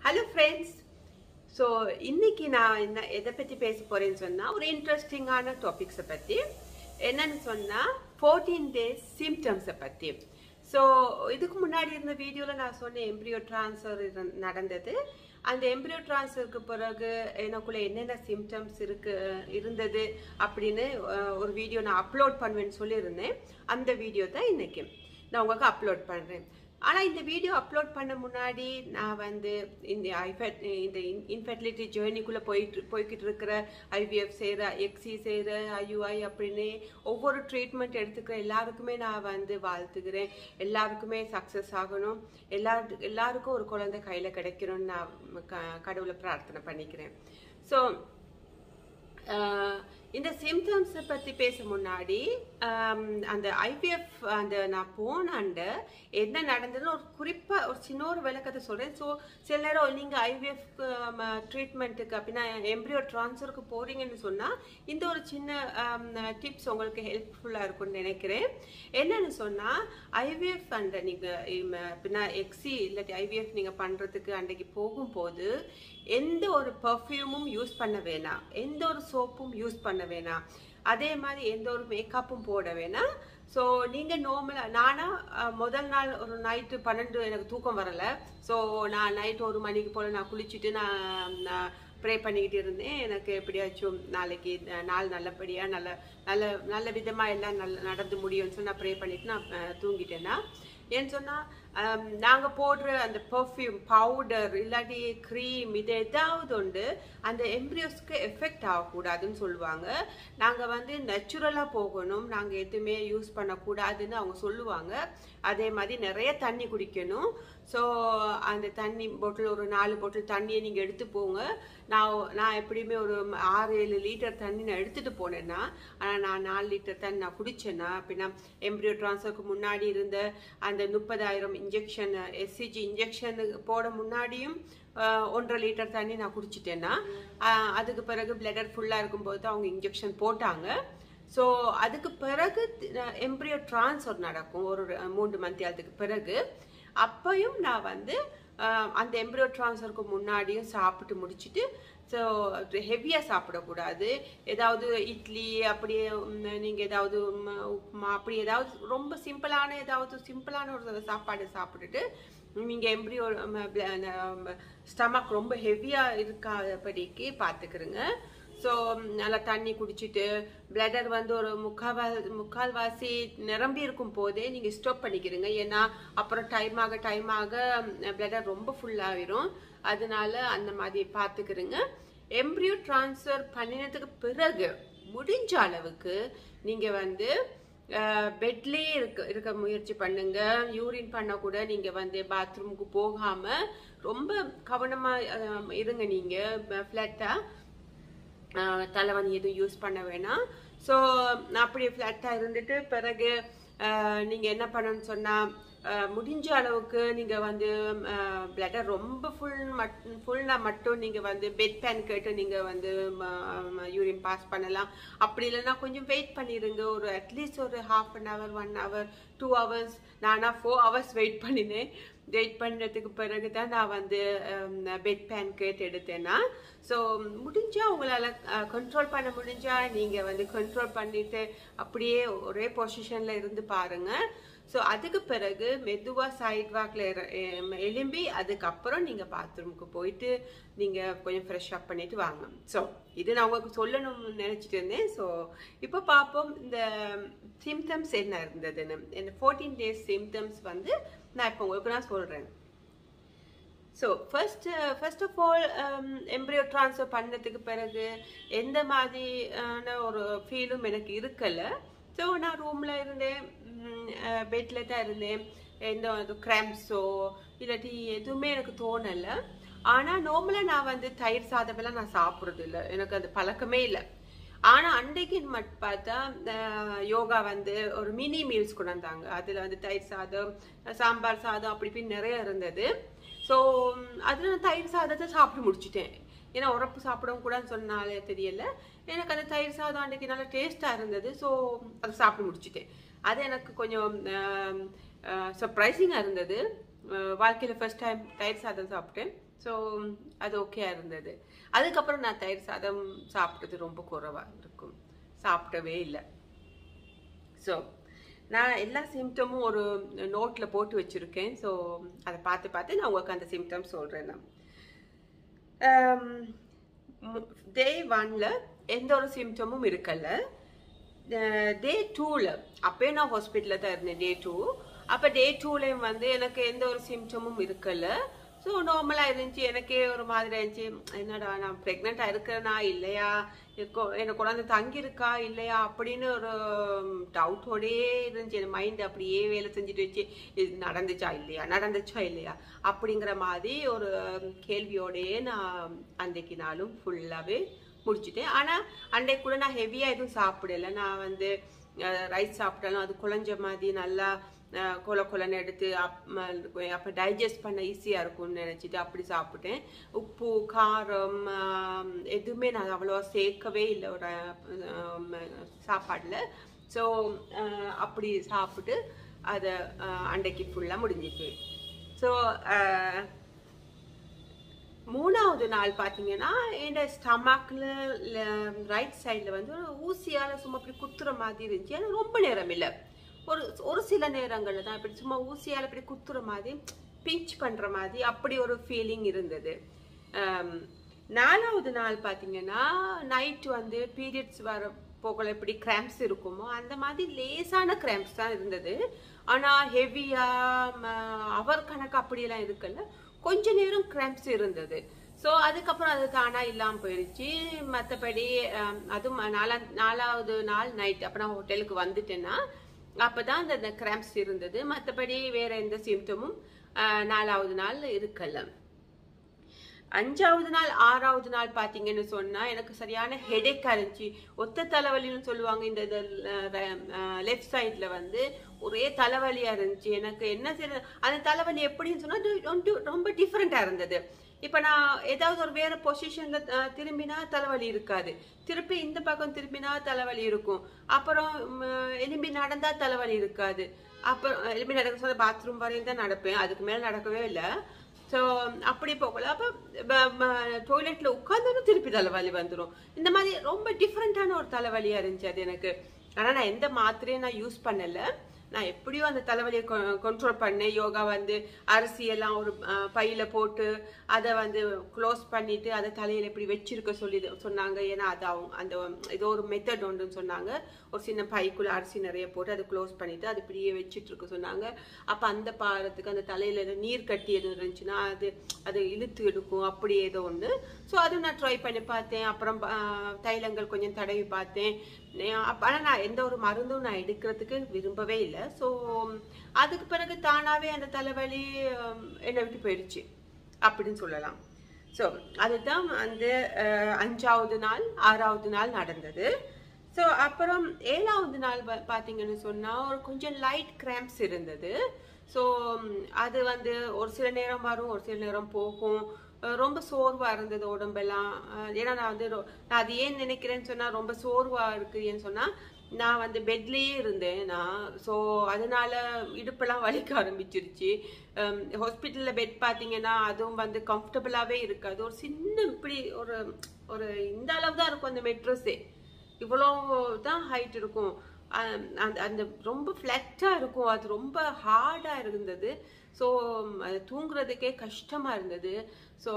hello friends so இன்னைக்கு நான் என்ன எதை பற்றி பேச போறேன்னு சொன்னால் ஒரு இன்ட்ரெஸ்டிங்கான டாபிக்ஸை பற்றி என்னன்னு சொன்னால் ஃபோர்டீன் டேஸ் சிம்டம்ஸை பற்றி ஸோ இதுக்கு முன்னாடி இருந்த வீடியோவில் நான் சொன்ன எம்ப்ரியோ ட்ரான்ஸ்ஃபர் நடந்தது அந்த எம்ப்ரியோ ட்ரான்ஸ்ஃபருக்கு பிறகு எனக்குள்ள என்னென்ன சிம்டம்ஸ் இருக்கு இருந்தது அப்படின்னு அஹ், ஒரு வீடியோ நான் அப்லோட் பண்ணுவேன்னு சொல்லியிருந்தேன் அந்த வீடியோ தான் இன்னைக்கு நான் உங்களுக்கு அப்லோட் பண்ணுறேன் ஆனால் இந்த வீடியோ அப்லோட் பண்ண முன்னாடி நான் வந்து இந்த ஐஃபெட் இந்த இன்ஃபெர்டிலிட்டி ஜேர்னிக்குள்ளே போயிட்டு போய்கிட்டு இருக்கிற ஐவிஎஃப் செய்கிற எக்ஸி செய்கிற ஐயுஐ அப்படின்னு ஒவ்வொரு ட்ரீட்மெண்ட் எடுத்துக்கிற எல்லாருக்குமே நான் வந்து வாழ்த்துக்கிறேன் எல்லாருக்குமே சக்ஸஸ் ஆகணும் எல்லாரு எல்லாருக்கும் ஒரு குழந்தை கையில் கிடைக்கணும்னு நான் க கடவுளை பிரார்த்தனை பண்ணிக்கிறேன் ஸோ ஆஹ் இந்த சிம்டம்ஸை பற்றி பேச முன்னாடி ஆம், அந்த ஐபிஎஃப் அந்த நான் போனாண்ட என்ன நடந்ததுன்னு ஒரு குறிப்பாக ஒரு சின்ன ஒரு விளக்கத்தை சொல்கிறேன் ஸோ சில நேரம் நீங்கள் ஐவிஎஃப் ட்ரீட்மெண்ட்டுக்கு அப்படின்னா எம்ப்ரியோ ட்ரான்ஸ்ஃபருக்கு போகிறீங்கன்னு சொன்னால் இந்த ஒரு சின்ன டிப்ஸ் உங்களுக்கு ஹெல்ப்ஃபுல்லாக இருக்கும்னு நினைக்கிறேன் என்னன்னு சொன்னால் ஐவிஎஃப் அந்த நீங்கள் அப்படின்னா எக்ஸி இல்லாட்டி ஐவிஎஃப் நீங்கள் பண்ணுறதுக்கு அன்றைக்கு போகும்போது எந்த ஒரு பர்ஃப்யூமும் யூஸ் பண்ண வேணாம் எந்த ஒரு சோப்பும் யூஸ் பண்ண வேணாம் அதே மாதிரி எந்த ஒரு மேக்கப்பும் போட வேணாம் ஸோ நீங்கள் நார்மலாக நானா அஹ், முதல் நாள் ஒரு நைட்டு பன்னெண்டு எனக்கு தூக்கம் வரலை ஸோ நான் நைட் ஒரு மணிக்கு போல் நான் குளிச்சுட்டு நான் நான் ப்ரே பண்ணிக்கிட்டு இருந்தேன் எனக்கு எப்படியாச்சும் நாளைக்கு அஹ், நாள் நல்லபடியாக நல்ல நல்ல நல்ல விதமாக எல்லாம் நல்ல நடந்து முடியும்னு சொல்லி நான் ப்ரே பண்ணிட்டு நான் அஹ், தூங்கிட்டேன்னா ஏன்னு சொன்னால் நாங்கள் போடுற அந்த பர்ஃப்யூம் பவுடர் இல்லாட்டி க்ரீம் இது ஏதாவது உண்டு அந்த எம்ப்ரியோஸ்க்கு எஃபெக்ட் ஆகக்கூடாதுன்னு சொல்லுவாங்க நாங்கள் வந்து நேச்சுரலாக போகணும் நாங்கள் எதுவுமே யூஸ் பண்ணக்கூடாதுன்னு அவங்க சொல்லுவாங்க அதே மாதிரி நிறைய தண்ணி குடிக்கணும் ஸோ அந்த தண்ணி பாட்டில் ஒரு நாலு பாட்டில் தண்ணியை நீங்கள் எடுத்து போங்க நான் நான் எப்படியுமே ஒரு ஆறு ஏழு லிட்டர் தண்ணி நான் எடுத்துகிட்டு போனேன்னா ஆனால் நான் நாலு லிட்டர் தண்ணி நான் குடிச்சேன்னா அப்படின்னா எம்ப்ரியோ ட்ரான்ஸ்ஃபருக்கு முன்னாடி இருந்த அந்த முப்பதாயிரம் இன்ஜெக்ஷன் எஸ்சிஜி இன்ஜெக்ஷன் போட முன்னாடியும் ஆஹ், ஒன்றரை லிட்டர் தண்ணி நான் குடிச்சிட்டேன்னா ஆஹ், அதுக்கு பிறகு பிளடர் ஃபுல்லாக இருக்கும்போது அவங்க இன்ஜெக்ஷன் போட்டாங்க ஸோ அதுக்கு பிறகு எம்ப்ரியோ ட்ரான்ஸ்ஃபர் நடக்கும் ஒரு ரெ- மூன்று மந்தியாலத்துக்கு பிறகு அப்பையும் நான் வந்து ஆஹ், அந்த எம்ப்ரியோ ட்ரான்ஸ்ஃபருக்கு முன்னாடியும் சாப்பிட்டு முடிச்சிட்டு ஸோ ஹெவியாக சாப்பிடக்கூடாது ஏதாவது இட்லி அப்படியே நீங்கள் ஏதாவது உம், உப்புமா அப்படி ஏதாவது ரொம்ப சிம்பிளான ஏதாவது சிம்பிளான ஒரு சாப்பாடு சாப்பிட்டுட்டு நீங்கள் எம்ப்ரியோ ஸ்டமக் ரொம்ப ஹெவியாக இருக்காதபடிக்கு பார்த்துக்கிறங்க ஸோ நல்லா தண்ணி குடிச்சிட்டு பிளடர் வந்து ஒரு முக்கால்வா முக்கால்வாசி நிரம்பி இருக்கும் போதே நீங்கள் ஸ்டாப் பண்ணிக்கிறீங்க ஏன்னா அப்புறம் டைம் ஆக டைம் ஆக பிளடர் ரொம்ப ஃபுல்லாகிடும் அதனால அந்த மாதிரி பார்த்துக்கிறீங்க எம்ப்ரியோ ட்ரான்ஸ்ஃபர் பண்ணினதுக்கு பிறகு முடிஞ்ச அளவுக்கு நீங்கள் வந்து பெட்லேயே இருக்க இருக்க முயற்சி பண்ணுங்க யூரின் பண்ண கூட நீங்கள் வந்து பாத்ரூமுக்கு போகாமல் ரொம்ப கவனமாக இருங்க நீங்கள் ஃப்ளாட்டாக ஆஹ் தலைவணி எதுவும் யூஸ் பண்ண வேணாம் ஸோ அப்படி ஃப்ளாட்டாக இருந்துட்டு பிறகு நீங்கள் என்ன பண்ணணும்னு சொன்னால் முடிஞ்ச அளவுக்கு நீங்கள் வந்து பிளட்டர் ரொம்ப ஃபுல் மட் ஃபுல்னா மட்டும் நீங்கள் வந்து பெட் பேன் கேட்டு நீங்கள் வந்து யூரின் பாஸ் பண்ணலாம் அப்படி இல்லைன்னா கொஞ்சம் வெயிட் பண்ணிடுங்க ஒரு அட்லீஸ்ட் ஒரு half an hour one hour two hours நானா ஃபோர் ஹவர்ஸ் வெயிட் பண்ணினேன் வெயிட் பண்ணுறதுக்கு பிறகு தான் நான் வந்து பெட் பேன் கேட் எடுத்தேன்னா ஸோ முடிஞ்சா உங்களால் கண்ட்ரோல் பண்ண முடிஞ்சா நீங்கள் வந்து கண்ட்ரோல் பண்ணிட்டு அப்படியே ஒரே பொசிஷனில் இருந்து பாருங்க ஸோ அதுக்கு பிறகு மெதுவாக சைட் வாக்கில் எலும்பி அதுக்கப்புறம் நீங்கள் பாத்ரூமுக்கு போயிட்டு நீங்கள் கொஞ்சம் ஃப்ரெஷ் அப் பண்ணிட்டு வாங்க ஸோ இது நான் உங்களுக்கு சொல்லணும்னு நினச்சிட்டு இருந்தேன் ஸோ இப்போ பார்ப்போம் இந்த சிம்டம்ஸ் என்ன இருந்ததுன்னு இந்த ஃபோர்டீன் டேஸ் சிம்டம்ஸ் வந்து நான் இப்போ உங்களுக்கு நான் சொல்கிறேன் so first first of all embryo transfer பண்ணதுக்கு பிறகு எந்த மாதிரியான ஒரு ஃபீலும் எனக்கு இருக்கலை ஸோ நான் ரூமில் இருந்தேன் பெட்டில் தான் இருந்தேன் எந்த ஒரு கிராம்ஸோ இல்லாட்டி எதுவுமே எனக்கு தோணலை ஆனால் நார்மலாக நான் வந்து தயிர் சாதமெல்லாம் நான் சாப்பிட்றது இல்லை எனக்கு அது பழக்கமே இல்லை ஆனால் அன்றைக்கு மட்டும் பார்த்தா அஹ், யோகா வந்து ஒரு மினி மீல்ஸ் கொண்டு வந்தாங்க அதில் வந்து தயிர் சாதம் சாம்பார் சாதம் அப்படி இப்படி நிறைய இருந்தது ஸோ அதில் நான் தயிர் சாதத்தை சாப்பிட்டு முடிச்சிட்டேன் ஏன்னா உரப்பு சாப்பிடவும் கூடாதுன்னு சொன்னாலே தெரியல எனக்கு அந்த தயிர் சாதம் அன்றைக்கு நல்லா டேஸ்ட்டாக இருந்தது ஸோ அதை சாப்பிட்டு முடிச்சிட்டேன் அது எனக்கு கொஞ்சம் சர்ப்ரைசிங்காக இருந்தது வாழ்க்கையில் ஃபர்ஸ்ட் டைம் தயிர் சாதம் சாப்பிட்டேன் ஸோ அது ஓகே இருந்தது அதுக்கப்புறம் நான் தயிர் சாதம் சாப்பிட்டது ரொம்ப குறைவாக இருக்கும் சாப்பிடவே இல்லை ஸோ நான் எல்லா சிம்டமும் ஒரு நோட்டில் போட்டு வச்சுருக்கேன் ஸோ அதை பார்த்து பார்த்து நான் உங்களுக்கு அந்த சிம்டம் சொல்கிறேன் நான் டே ஒன்ல எந்த ஒரு சிம்டமும் இருக்கல டே டூவில் அப்பயே நான் ஹாஸ்பிட்டலில் தான் இருந்தேன் டே டூ அப்போ டே டூலையும் வந்து எனக்கு எந்த ஒரு சிம்டமும் இருக்கல ஸோ நார்மலாக இருந்துச்சு எனக்கே ஒரு மாதிரி இருந்துச்சு என்னடா நான் ப்ரெக்னெண்ட்டாக இருக்கிறேனா இல்லையா இருக்கோ எனக்கு குழந்தை தங்கியிருக்கா இல்லையா அப்படின்னு ஒரு டவுட்டோடயே இருந்துச்சு என் மைண்ட் அப்படியே வேலை செஞ்சுட்டு வச்சு இது நடந்துச்சா இல்லையா நடந்துச்சா இல்லையா அப்படிங்கிற மாதிரி ஒரு கேள்வியோடயே நான் அன்றைக்கு நாளும் ஃபுல்லாகவே முடிச்சுட்டேன் ஆனால் அன்றைக்கு கூட நான் ஹெவியாக எதுவும் சாப்பிடலை நான் வந்து ரைஸ் சாப்பிட்டாலும் அது குழஞ்ச மாதிரி நல்லா கொல கொலன்னு எடுத்து அப் அப்போ டைஜஸ்ட் பண்ண ஈஸியாக இருக்கும்னு நினச்சிட்டு அப்படி சாப்பிட்டேன் உப்பு காரம் எதுவுமே நான் அவ்வளோவா சேர்க்கவே இல்லை ஒரு சாப்பாடில் ஸோ அப்படி சாப்பிட்டு அதை அன்றைக்கு ஃபுல்லாக முடிஞ்சிச்சு ஸோ மூணாவது நாள் பார்த்தீங்கன்னா என் ஸ்டமக்கில் ரைட் சைடில் வந்து ஒரு ஊசியால் சும்மா அப்படி குத்துற மாதிரி இருந்துச்சு ஆனால் ரொம்ப நேரம் இல்லை ஒரு ஒரு சில நேரங்களில் தான் இப்படி சும்மா ஊசியால் இப்படி குத்துற மாதிரி பிஞ்ச் பண்ணுற மாதிரி அப்படி ஒரு ஃபீலிங் இருந்தது நாலாவது நாள் பார்த்தீங்கன்னா நைட் வந்து பீரியட்ஸ் வர போகல எப்படி கிராம்ப்ஸ் இருக்குமோ அந்த மாதிரி லேசான கிராம்ப்ஸ் தான் இருந்தது ஆனால் ஹெவியாக அவர் கணக்கு அப்படியெல்லாம் இருக்குல்ல கொஞ்ச நேரம் கிராம்ப்ஸ் இருந்தது ஸோ அதுக்கப்புறம் அது தானாக இல்லாமல் போயிடுச்சு மற்றபடி அதுவும் நாலா நாலாவது நாள் நைட் அப்போ நான் ஹோட்டலுக்கு வந்துட்டேன்னா அப்போ தான் அந்த கிராம்ப்ஸ் இருந்தது மற்றபடி வேற எந்த சிம்டமும் நாலாவது நாள் இருக்கல அஞ்சாவது நாள் ஆறாவது நாள் பார்த்தீங்கன்னு சொன்னால் எனக்கு சரியான ஹெடேக் இருந்துச்சு ஒத்த தலைவலின்னு சொல்லுவாங்க இந்த லெஃப்ட் சைடில் வந்து ஒரே தலைவலியாக இருந்துச்சு எனக்கு என்ன செய்ய அந்த தலைவலி எப்படின்னு சொன்னால் ரொம்ப டிஃப்ரெண்ட்டாக இருந்தது இப்போ நான் ஏதாவது ஒரு வேற பொசிஷனில் திரும்பினா தலைவலி இருக்காது திருப்பி இந்த பக்கம் திரும்பினா தலைவலி இருக்கும் அப்புறம் எலும்பி நடந்தால் தலைவலி இருக்காது அப்புறம் எலும்பி நடக்க சொல்ல பாத்ரூம் வரையும் தான் நடப்பேன் அதுக்கு மேலே நடக்கவே இல்லை ஸோ அப்படி போகல அப்போ டாய்லெட்டில் உட்காந்தாலும் திருப்பி தலைவலி வந்துடும் இந்த மாதிரி ரொம்ப டிஃப்ரெண்ட்டான ஒரு தலைவலியாக இருந்துச்சு அது எனக்கு ஆனால் நான் எந்த மாத்திரையும் நான் யூஸ் பண்ணலை நான் எப்படியும் அந்த தலைவலியை கண்ட்ரோல் பண்ணேன் யோகா வந்து அரிசி எல்லாம் ஒரு பையில போட்டு அதை வந்து க்ளோஸ் பண்ணிட்டு அதை தலையில இப்படி வச்சிருக்க சொல்லி சொன்னாங்க ஏன்னா அது அவங்க அந்த ஏதோ ஒரு மெத்தட் ஒன்றுன்னு சொன்னாங்க ஒரு சின்ன பைக்குள்ள அரிசி நிறைய போட்டு அதை க்ளோஸ் பண்ணிட்டு அது இப்படியே வச்சுட்டு இருக்க சொன்னாங்க அப்போ அந்த பாரத்துக்கு அந்த தலையில ஏதோ நீர் கட்டி எதுவும் இருந்துச்சுன்னா அது அது இழுத்து எடுக்கும் அப்படி ஏதோ ஒன்று ஸோ அதுவும் நான் ட்ரை பண்ணி பார்த்தேன் அப்புறம் தைலங்கள் கொஞ்சம் தடவி பார்த்தேன் ஆனால் நான் எந்த ஒரு மருந்தும் நான் எடுக்கிறதுக்கு விரும்பவே இல்லை ஸோ அதுக்கு பிறகு தானாகவே அந்த தலைவலி என்னை விட்டு போயிடுச்சு அப்படின்னு சொல்லலாம் ஸோ அதுதான் அந்த அஞ்சாவது நாள் ஆறாவது நாள் நடந்தது ஸோ அப்புறம் ஏழாவது நாள் பார்த்தீங்கன்னு சொன்னால் ஒரு கொஞ்சம் லைட் கிராம்ப்ஸ் இருந்தது ஸோ அது வந்து ஒரு சில நேரம் வரும் ஒரு சில நேரம் போகும் ரொம்ப சோர்வாக இருந்தது உடம்பெல்லாம் ஏன்னா நான் வந்து நான் அது ஏன் நினைக்கிறேன்னு சொன்னால் ரொம்ப சோர்வாக இருக்குன்னு சொன்னால் நான் வந்து பெட்லேயே இருந்தேன் நான் ஸோ அதனால இடுப்பெல்லாம் வலிக்க ஆரம்பிச்சிருச்சு ஹாஸ்பிட்டலில் பெட் பார்த்தீங்கன்னா அதுவும் வந்து கம்ஃபர்டபுளாகவே இருக்காது ஒரு சின்ன இப்படி ஒரு ஒரு இந்த அளவு தான் இருக்கும் அந்த மெட்ரஸே இவ்வளோ தான் ஹைட் இருக்கும் அந்த அந்த ரொம்ப ஃப்ளட்டாக இருக்கும் அது ரொம்ப ஹார்டாக இருந்தது ஸோ அது தூங்குறதுக்கே கஷ்டமாக இருந்தது ஸோ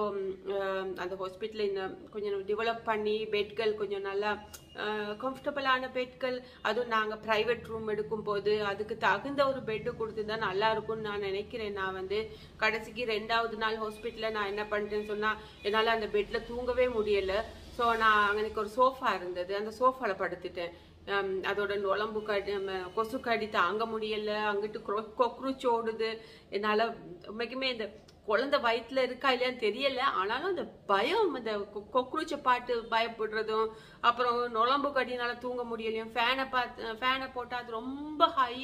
அந்த ஹாஸ்பிட்டலில் இந்த கொஞ்சம் டெவலப் பண்ணி பெட்கள் கொஞ்சம் நல்லா கம்ஃபர்டபுளான பெட்கள் அதுவும் நாங்கள் ப்ரைவேட் ரூம் எடுக்கும் போது அதுக்கு தகுந்த ஒரு பெட்டு கொடுத்துருந்தா நல்லா இருக்கும்னு நான் நினைக்கிறேன் நான் வந்து கடைசிக்கு ரெண்டாவது நாள் ஹாஸ்பிட்டலில் நான் என்ன பண்ணிட்டேன்னு சொன்னால் என்னால் அந்த பெட்டில் தூங்கவே முடியலை ஸோ நான் எனக்கு ஒரு சோஃபா இருந்தது அந்த சோஃபாவில் படுத்துட்டேன் அதோட உடம்பு கடி கொசு கடி தாங்க முடியல அங்கிட்டு கொக்ரூச் ஓடுது என்னால் உண்மைக்குமே இந்த குழந்தை வயிற்றுல இருக்கா இல்லையான்னு தெரியல ஆனாலும் அந்த பயம் அந்த கொக்ரூச்சை பாட்டு பயப்படுறதும் அப்புறம் நுழம்பு கடினால தூங்க முடியலையும் ஃபேனை பார்த்து ஃபேனை போட்டால் அது ரொம்ப ஹை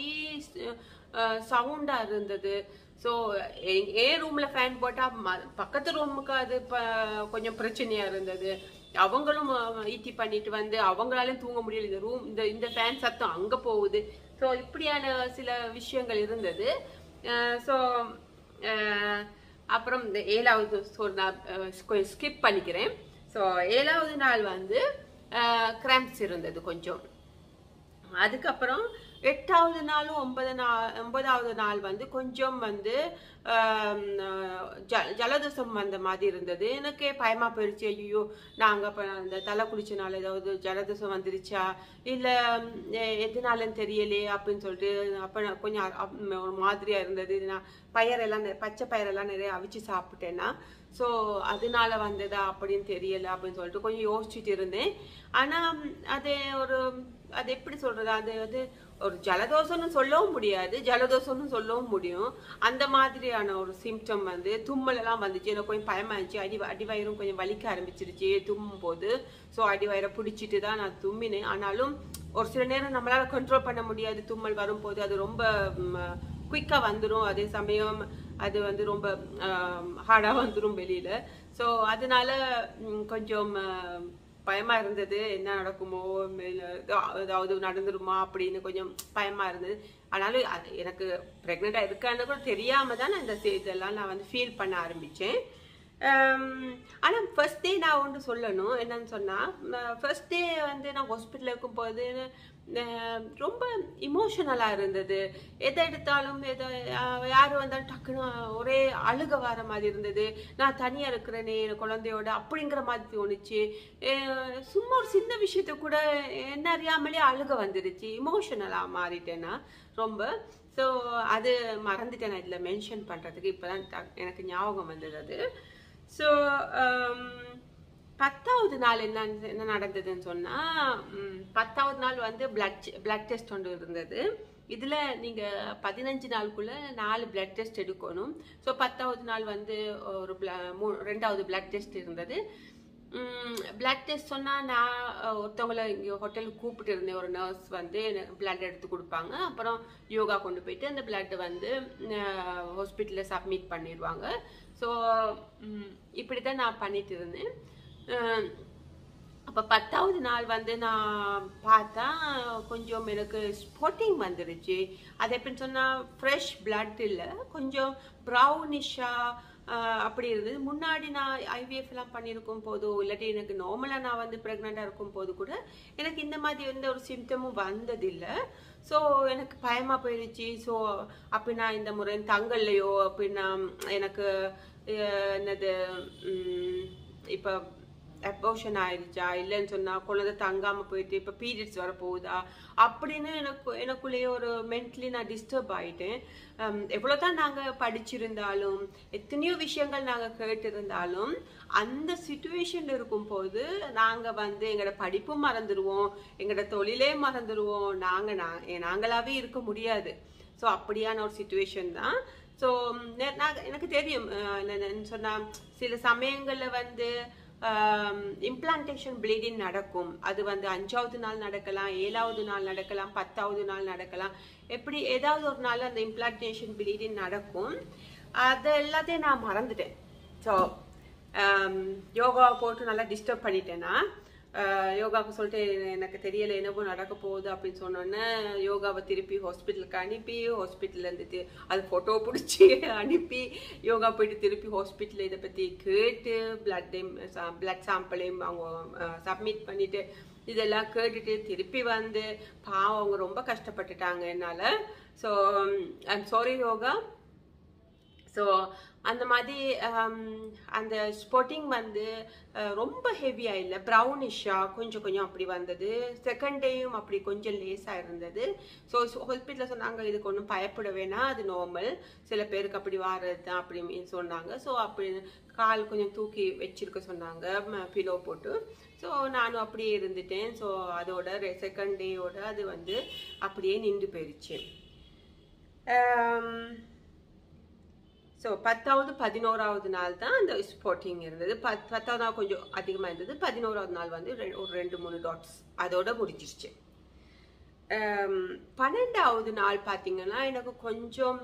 சவுண்டாக இருந்தது ஸோ என் ரூமில் ஃபேன் போட்டால் பக்கத்து ரூமுக்கு அது கொஞ்சம் பிரச்சனையாக இருந்தது அவங்களும் ஈட்டி பண்ணிட்டு வந்து அவங்களாலையும் தூங்க முடியல இந்த ரூம் இந்த இந்த ஃபேன் சத்தம் அங்கே போகுது ஸோ இப்படியான சில விஷயங்கள் இருந்தது ஸோ அப்புறம் இந்த ஏழாவது ஒரு நாள் கொஞ்சம் ஸ்கிப் பண்ணிக்கிறேன் ஸோ ஏழாவது நாள் வந்து கிராம்ப்ஸ் இருந்தது கொஞ்சம் அதுக்கப்புறம் எட்டாவது நாளும் ஒன்பது நாள் ஒன்பதாவது நாள் வந்து கொஞ்சம் வந்து ஆம், ஜ ஜலதோஷம் வந்த மாதிரி இருந்தது எனக்கே பயமா போயிடுச்சு ஐயோ நாங்கள் இப்போ அந்த தலை குளிச்சனால ஏதாவது ஜலதோஷம் வந்துருச்சா இல்லை எதனாலன்னு தெரியலையே அப்படின்னு சொல்லிட்டு அப்போ நான் கொஞ்சம் அ- அப்- ஒரு மாதிரியா இருந்தது நான் பயிரெல்லாம் நெ- பச்சை பயிரெல்லாம் நிறைய அவிச்சு சாப்பிட்டேன்னா ஸோ அதனால வந்ததா அப்படின்னு தெரியல அப்படின்னு சொல்லிட்டு கொஞ்சம் யோசிச்சுட்டு இருந்தேன் ஆனால் அது ஒரு அது எப்படி சொல்றது அது வந்து ஒரு ஜலதோஷம்னு சொல்லவும் முடியாது ஜலதோஷம்னு சொல்லவும் முடியும் அந்த மாதிரியான ஒரு சிம்டம் வந்து தும்மல் எல்லாம் வந்துச்சு எனக்கு கொஞ்சம் பயமாயிருச்சு அடி அடிவயிறும் கொஞ்சம் வலிக்க ஆரம்பிச்சிருச்சு தும்மும் போது ஸோ அடிவயிறை பிடிச்சிட்டு தான் நான் தும்மினேன் ஆனாலும் ஒரு சில நேரம் நம்மளால கண்ட்ரோல் பண்ண முடியாது தும்மல் வரும்போது அது ரொம்ப குயிக்காக வந்துடும் அதே சமயம் அது வந்து ரொம்ப ஹார்டாக வந்துடும் வெளியில ஸோ அதனால ம், கொஞ்சம் ஆஹ், பயமா இருந்தது என்ன நடக்குமோ இல்ல ஏதா- ஏதாவது நடந்துருமா அப்படின்னு கொஞ்சம் பயமா இருந்தது ஆனாலும் அது எனக்கு ப்ரெக்னெண்ட்டாக இருக்கான்னு கூட தெரியாம தான் நான் இந்த செ- இதெல்லாம் நான் வந்து ஃபீல் பண்ண ஆரம்பிச்சேன் ஆம், ஆனா ஃபர்ஸ்ட் டே நான் ஒன்று சொல்லணும் என்னன்னு சொன்னா ஃபர்ஸ்ட் டே வந்து நான் ஹாஸ்பிட்டல் இருக்கும்போது அஹ், ரொம்ப இமோஷனலா இருந்தது எதை எடுத்தாலும் எதை அஹ், யாரு வந்தாலும் டக்குன்னு ஒரே அழுக வர மாதிரி இருந்தது நான் தனியா இருக்கிறேனே என் குழந்தையோட அப்படிங்கிற மாதிரி தோணுச்சு அஹ், சும்மா ஒரு சின்ன விஷயத்த கூட என்ன அறியாமலே அழுக வந்துடுச்சு இமோஷனலா மாறிட்டேன்னா ரொம்ப ஸோ அது மறந்துட்டேன் நான் இதில் மென்ஷன் பண்ணுறதுக்கு இப்போ தான் எனக்கு ஞாபகம் வந்தது அது ஸோ பத்தாவது நாள் என்ன என்ன நடந்ததுன்னு சொன்னால் பத்தாவது நாள் வந்து பிளட் பிளட் டெஸ்ட் ஒன்று இருந்தது இதில் நீங்கள் பதினஞ்சு நாளுக்குள்ள நாலு பிளட் டெஸ்ட் எடுக்கணும் ஸோ பத்தாவது நாள் வந்து ஒரு bla- மூ ரெண்டாவது பிளட் டெஸ்ட் இருந்தது பிளட் டெஸ்ட் சொன்னால் நான் அஹ், ஒருத்தவங்கள இங்கே ஹோட்டலுக்கு கூப்பிட்டு இருந்தேன் ஒரு நர்ஸ் வந்து பிளட் எடுத்து கொடுப்பாங்க அப்புறம் யோகா கொண்டு போயிட்டு அந்த பிளட் வந்து ஹாஸ்பிட்டலில் சப்மிட் பண்ணிடுவாங்க ஸோ இப்படி தான் நான் பண்ணிட்டு இருந்தேன் அஹ், அப்போ பத்தாவது நாள் வந்து நான் பார்த்தா கொஞ்சம் எனக்கு ஸ்பாட்டிங் வந்துருச்சு அது எப்படின்னு சொன்னால் ஃப்ரெஷ் பிளட் இல்லை கொஞ்சம் ப்ரௌனிஷாக அப்படி இருந்தது முன்னாடி நான் ஐவிஎஃப் எல்லாம் பண்ணியிருக்கும் போதோ இல்லாட்டி எனக்கு நார்மலாக நான் வந்து ப்ரெக்னெண்ட்டாக இருக்கும் போது கூட எனக்கு இந்த மாதிரி எந்த ஒரு சிம்டமும் வந்ததில்லை ஸோ எனக்கு பயமாக போயிடுச்சு ஸோ அப்படின்னா இந்த முறை தங்கல்லையோ அப்படின்னா எனக்கு அஹ், என்னது இப்போ அபோஷன் ஆயிடுச்சா இல்லைன்னு சொன்னா குழந்தை தங்காம போயிட்டு இப்போ பீரியட்ஸ் வரப்போகுதா அப்படின்னு எனக்கு எனக்குள்ளேயே ஒரு மென்டலி நான் டிஸ்டர்ப் ஆயிட்டேன் ஹம், எவ்வளவுதான் நாங்க படிச்சிருந்தாலும் எத்தனையோ விஷயங்கள் நாங்க கேட்டிருந்தாலும் அந்த சுச்சுவேஷன்ல இருக்கும்போது நாங்க வந்து எங்களோட படிப்பும் மறந்துடுவோம் எங்களோட தொழிலே மறந்துடுவோம் நாங்க நா- நாங்களாவே இருக்க முடியாது ஸோ அப்படியான ஒரு சுச்சுவேஷன் தான் ஸோ எனக்கு தெரியும் அஹ், என்னன்னு சொன்னா சில சமயங்கள்ல வந்து இம்ப்ளான்டேஷன் ப்ளீடிங் நடக்கும் அது வந்து அஞ்சாவது நாள் நடக்கலாம் ஏழாவது நாள் நடக்கலாம் பத்தாவது நாள் நடக்கலாம் எப்படி ஏதாவது ஒரு நாள் அந்த இம்ப்ளான்டேஷன் ப்ளீடிங் நடக்கும் அது எல்லாத்தையும் நான் மறந்துட்டேன் ஸோ யோகா போட்டு நல்லா டிஸ்டர்ப் பண்ணிட்டேன்னா ஆஹ் யோகாவுக்கு சொல்லிட்டு எனக்கு தெரியல என்னவோ நடக்க போகுது அப்படின்னு சொன்னோன்னே யோகாவை திருப்பி ஹாஸ்பிட்டலுக்கு அனுப்பி ஹாஸ்பிட்டல்ல இருந்து தி- அது ஃபோட்டோ பிடிச்சி அனுப்பி யோகா போயிட்டு திருப்பி ஹாஸ்பிட்டலில் இதை பற்றி கேட்டு பிளட் பிளட் சாம்பிளையும் அவங்க சப்மிட் பண்ணிட்டு இதெல்லாம் கேட்டுட்டு திருப்பி வந்து பாவம் அவங்க ரொம்ப கஷ்டப்பட்டுட்டாங்க என்னால் ஸோ ஐம் சாரி யோகா ஸோ அந்த மாதிரி ஹம், அந்த ஸ்பாட்டிங் வந்து அஹ், ரொம்ப ஹெவியாக இல்லை ப்ரௌனிஷாக கொஞ்சம் கொஞ்சம் அப்படி வந்தது செகண்ட் டேயும் அப்படி கொஞ்சம் லேஸாக இருந்தது ஸோ ஹாஸ்பிட்டலில் சொன்னாங்க இதுக்கு ஒன்றும் பயப்பட வேணாம் அது நார்மல் சில பேருக்கு அப்படி வாரது தான் அப்படின்னு சொன்னாங்க ஸோ அப்படி கால் கொஞ்சம் தூக்கி வச்சிருக்க சொன்னாங்க பிலோ போட்டு ஸோ நானும் அப்படியே இருந்துட்டேன் ஸோ அதோட செகண்ட் டேயோட அது வந்து அப்படியே நின்று போயிடுச்சு ஸோ பத்தாவது பதினோராவது நாள் தான் அந்த ஸ்பாட்டிங் இருந்தது பத் பத்தாவது நாள் கொஞ்சம் அதிகமாக இருந்தது பதினோராவது நாள் வந்து ரெ- ஒரு ரெண்டு மூணு டாட்ஸ் அதோட முடிஞ்சிருச்சு ஆம், பன்னெண்டாவது நாள் பார்த்தீங்கன்னா எனக்கு கொஞ்சம்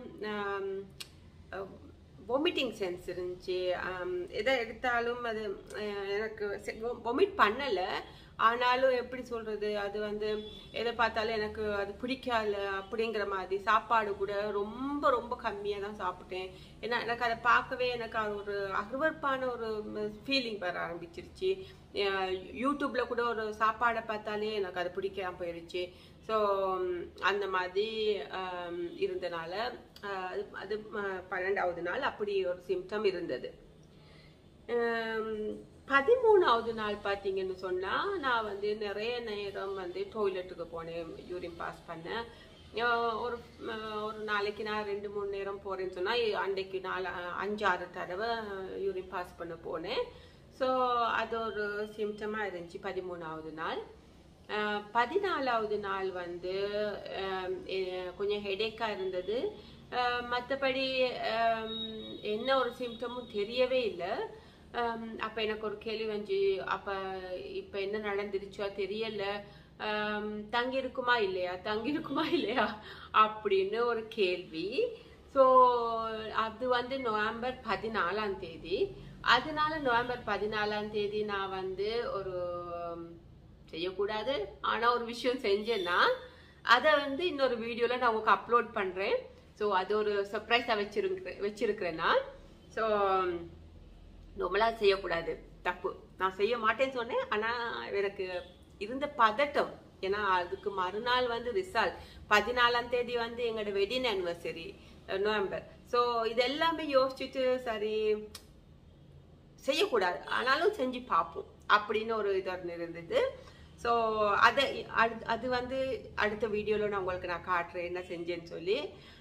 வாமிட்டிங் சென்ஸ் இருந்துச்சு ஆம், எதை எடுத்தாலும் அது அஹ், எனக்கு வாமிட் பண்ணலை ஆனாலும் எப்படி சொல்றது அது வந்து எதை பார்த்தாலும் எனக்கு அது பிடிக்கல அப்படிங்கிற மாதிரி சாப்பாடு கூட ரொம்ப ரொம்ப கம்மியாக தான் சாப்பிட்டேன் ஏன்னா எனக்கு அதை பார்க்கவே எனக்கு அது ஒரு அருவருப்பான ஒரு ஃபீலிங் வர ஆரம்பிச்சிருச்சு அஹ் யூடியூப்ல கூட ஒரு சாப்பாடை பார்த்தாலே எனக்கு அது பிடிக்காம போயிடுச்சு ஸோ அந்த மாதிரி ஆம், இருந்தனால அஹ், அது அது அஹ், பன்னெண்டாவது நாள் அப்படி ஒரு சிம்டம் இருந்தது ஹம், பதிமூணாவது நாள் பார்த்தீங்கன்னு சொன்னா நான் வந்து நிறைய நேரம் வந்து டாய்லெட்டுக்கு போனேன் யூரின் பாஸ் பண்ண அஹ் ஒரு அஹ் ஒரு நாளைக்கு நான் ரெண்டு மூணு நேரம் போறேன்னு சொன்னா அன்றைக்கு நாலு அஞ்சாறு தடவை யூரின் பாஸ் பண்ண போனேன் ஸோ அது ஒரு சிம்டமா இருந்துச்சு பதிமூணாவது நாள் அஹ் பதினாலாவது நாள் வந்து அஹ் எ- கொஞ்சம் ஹெடேக்கா இருந்தது மற்றபடி என்ன ஒரு சிம்டமும் தெரியவே இல்லை அப்போ எனக்கு ஒரு கேள்வி வந்து அப்போ இப்போ என்ன நடந்துருச்சோ தெரியல ஆம், தங்கி இருக்குமா இல்லையா தங்கி இருக்குமா இல்லையா அப்படின்னு ஒரு கேள்வி ஸோ அது வந்து நவம்பர் பதினாலாம் தேதி அதனால நவம்பர் பதினாலாம் தேதி நான் வந்து ஒரு உம், செய்யக்கூடாது ஆனா ஒரு விஷயம் செஞ்சேன்னா அதை வந்து இன்னொரு வீடியோல நான் உங்களுக்கு அப்லோட் பண்றேன் ஸோ அது ஒரு சர்ப்ரைஸா வச்சிருக்கிறேன் வச்சிருக்கிறேன் நான் ஸோ நம்மளா செய்யக்கூடாது தப்பு நான் செய்ய மாட்டேன்னு சொன்னேன் ஆனா எனக்கு இருந்த பதட்டம் ஏன்னா அதுக்கு மறுநாள் வந்து ரிசல்ட் பதினாலாம் தேதி வந்து எங்களோட வெட்டிங் ஆனிவர்சரி நவம்பர் ஸோ இது எல்லாமே யோசிச்சுட்டு சரி செய்யக்கூடாது ஆனாலும் செஞ்சு பார்ப்போம் அப்படின்னு ஒரு இது ஒண்ணு இருந்தது ஸோ அதை அடு- அது வந்து அடுத்த வீடியோவில் நான் உங்களுக்கு நான் காட்டுறேன் என்ன செஞ்சேன்னு சொல்லி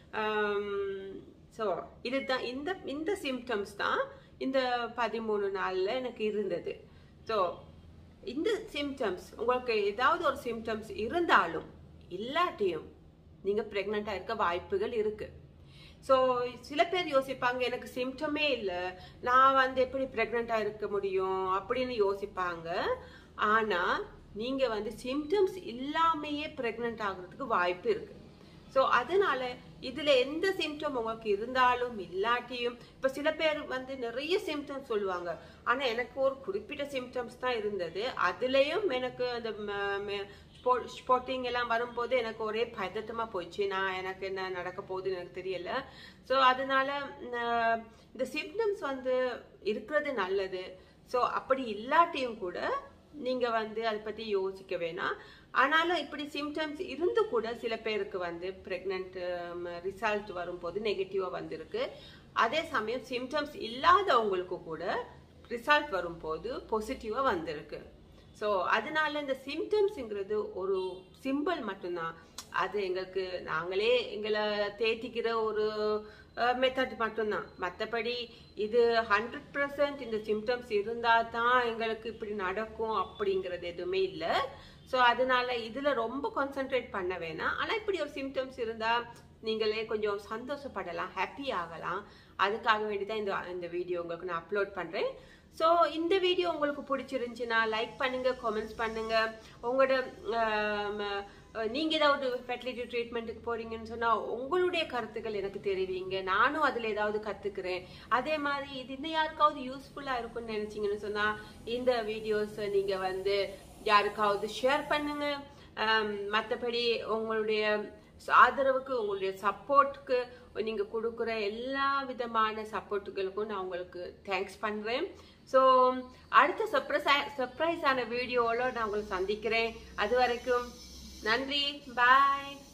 ஸோ இதுதான் இந்த இந்த சிம்டம்ஸ் தான் இந்த பதிமூணு நாளில் எனக்கு இருந்தது ஸோ இந்த சிம்டம்ஸ் உங்களுக்கு ஏதாவது ஒரு சிம்டம்ஸ் இருந்தாலும் இல்லாட்டியும் நீங்கள் ப்ரெக்னெண்ட்டாக இருக்க வாய்ப்புகள் இருக்குது ஸோ சில பேர் யோசிப்பாங்க எனக்கு சிம்டமே இல்லை நான் வந்து எப்படி ப்ரெக்னெண்ட்டாக இருக்க முடியும் அப்படின்னு யோசிப்பாங்க ஆனால் நீங்கள் வந்து சிம்டம்ஸ் இல்லாமையே ப்ரெக்னென்ட் ஆகுறதுக்கு வாய்ப்பு இருக்குது ஸோ அதனால இதுல எந்த சிம்டம் உங்களுக்கு இருந்தாலும் இல்லாட்டியும் இப்ப சில பேர் வந்து நிறைய சிம்டம்ஸ் சொல்லுவாங்க ஆனா எனக்கு ஒரு குறிப்பிட்ட சிம்டம்ஸ் தான் இருந்தது அதுலயும் எனக்கு அந்த ஸ்பாட்டிங் எல்லாம் வரும்போது எனக்கு ஒரே பதட்டமா போயிடுச்சு நான் எனக்கு என்ன நடக்க போகுதுன்னு எனக்கு தெரியல ஸோ அதனால ம், இந்த சிம்டம்ஸ் வந்து இருக்கிறது நல்லது ஸோ அப்படி இல்லாட்டியும் கூட நீங்க வந்து அதை பத்தி யோசிக்க வேணாம் ஆனாலும் இப்படி சிம்டம்ஸ் இருந்து கூட சில பேருக்கு வந்து பிரெக்னன்ட் ரிசல்ட் வரும்போது நெகட்டிவா வந்திருக்கு அதே சமயம் சிம்டம்ஸ் இல்லாதவங்களுக்கு கூட ரிசல்ட் வரும்போது பாசிட்டிவா வந்திருக்கு ஸோ அதனால இந்த சிம்டம்ஸுங்கிறது ஒரு சிம்பிள் மட்டும்தான் அது எங்களுக்கு நாங்களே எங்களை தேத்திக்கிற ஒரு மெத்தட் மட்டும்தான் மற்றபடி இது ஹண்ட்ரட் பர்சன்ட் இந்த சிம்டம்ஸ் இருந்தால் தான் எங்களுக்கு இப்படி நடக்கும் அப்படிங்கிறது எதுவுமே இல்லை ஸோ அதனால இதில் ரொம்ப கான்சென்ட்ரேட் பண்ண வேணாம் ஆனால் இப்படி ஒரு சிம்டம்ஸ் இருந்தால் நீங்களே கொஞ்சம் சந்தோஷப்படலாம் ஹாப்பி ஆகலாம் அதுக்காக வேண்டி தான் இந்த இந்த வீடியோ உங்களுக்கு நான் அப்லோட் பண்ணுறேன் ஸோ இந்த வீடியோ உங்களுக்கு பிடிச்சிருந்துச்சுன்னா லைக் பண்ணுங்க கமெண்ட்ஸ் பண்ணுங்க உங்களோட ஆம், அஹ், நீங்க ஏதாவது ஃபெர்டிலிட்டி ட்ரீட்மெண்ட்டுக்கு போறீங்கன்னு சொன்னா உங்களுடைய கருத்துக்கள் எனக்கு தெரிவிங்க நானும் அதுல ஏதாவது கத்துக்கிறேன் அதே மாதிரி இது இன்னும் யாருக்காவது யூஸ்ஃபுல்லா இருக்கும்னு நினைச்சீங்கன்னு சொன்னா இந்த வீடியோஸ் நீங்க வந்து யாருக்காவது ஷேர் பண்ணுங்க ஆம், மத்தபடி உங்களுடைய ஆதரவுக்கு உங்களுடைய சப்போர்ட்டுக்கு நீங்க கொடுக்குற எல்லா விதமான சப்போர்ட்டுகளுக்கும் நான் உங்களுக்கு தேங்க்ஸ் பண்றேன் ஸோ அடுத்த சர்ப்ரைஸ் சர்ப்ரைஸான வீடியோவில் நான் உங்களை சந்திக்கிறேன் அது வரைக்கும் நன்றி பாய்